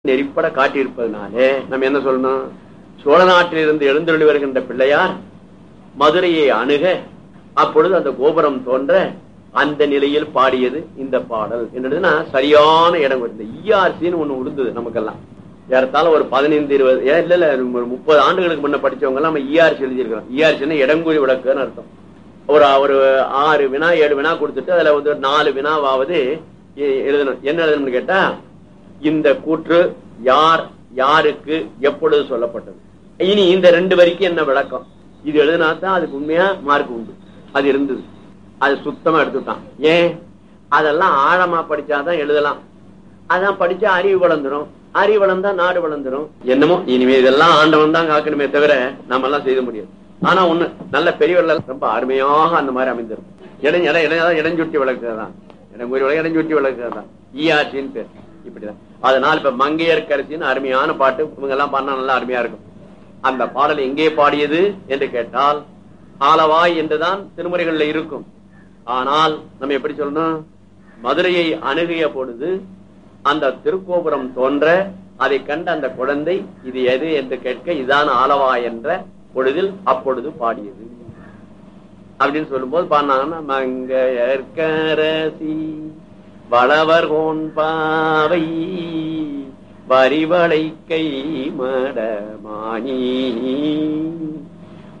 நெறிப்பட காட்டியிருப்பதனாலே நம்ம என்ன சொல்லணும் சோழ நாட்டிலிருந்து எழுந்தருளி வருகின்ற பிள்ளையார் மதுரையை அணுக அப்பொழுது அந்த கோபுரம் தோன்ற அந்த நிலையில் பாடியது இந்த பாடல் என்னதுன்னா சரியான இடம் இந்த இஆர்சின்னு ஒண்ணு உடுந்தது நமக்கெல்லாம் ஏறத்தாழ ஒரு பதினைந்து இருபது ஏன் இல்ல இல்ல ஒரு முப்பது ஆண்டுகளுக்கு முன்ன படிச்சவங்க எல்லாம் நம்ம இஆர்சி எழுதியிருக்கிறோம் இஆர்சின்னா இடங்குறி விளக்குன்னு அர்த்தம் ஒரு ஒரு ஆறு வினா ஏழு வினா கொடுத்துட்டு அதுல வந்து ஒரு நாலு வினாவாவது எ- எழுதணும் என்ன எழுதணும்னு கேட்டா இந்த கூற்று யார் யாருக்கு எப்பொழுது சொல்லப்பட்டது இனி இந்த ரெண்டு வரைக்கும் என்ன விளக்கம் இது எழுதினா தான் அதுக்கு உண்மையா மார்க் உண்டு அது இருந்தது அது சுத்தமா எடுத்துட்டான் ஏன் அதெல்லாம் ஆழமா படிச்சாதான் எழுதலாம் அதான் படிச்சா அறிவு வளர்ந்துரும் அறிவு வளர்ந்தா நாடு வளர்ந்துரும் என்னமோ இனிமே இதெல்லாம் ஆண்டவன் தான் காக்கணுமே தவிர நாம எல்லாம் செய்ய முடியாது ஆனா ஒண்ணு நல்ல பெரியவர்கள் ரொம்ப அருமையாக அந்த மாதிரி அமைந்திருக்கும் இடம் இடம் இடம் இடஞ்சுட்டி விளக்குதான் இடங்குறி விளக்கு இடஞ்சுட்டி விளக்குதான் ஈஆர்சின்னு பேர் இப்படிதான் அதனால இப்ப மங்கையர்கரசின்னு அருமையான பாட்டு இவங்க எல்லாம் பாடினா நல்லா அருமையா இருக்கும் அந்த பாடல் எங்கே பாடியது என்று கேட்டால் ஆலவாய் என்றுதான் திருமுறைகள்ல இருக்கும் ஆனால் நம்ம எப்படி சொல்லணும் மதுரையை அணுகிய பொழுது அந்த திருக்கோபுரம் தோன்ற அதை கண்ட அந்த குழந்தை இது எது என்று கேட்க இதான் ஆலவாய் என்ற பொழுதில் அப்பொழுது பாடியது அப்படின்னு சொல்லும்போது பாடினாங்கன்னா மங்கையர்கரசி வளவர் பாவை வரிவளை கை மடமானி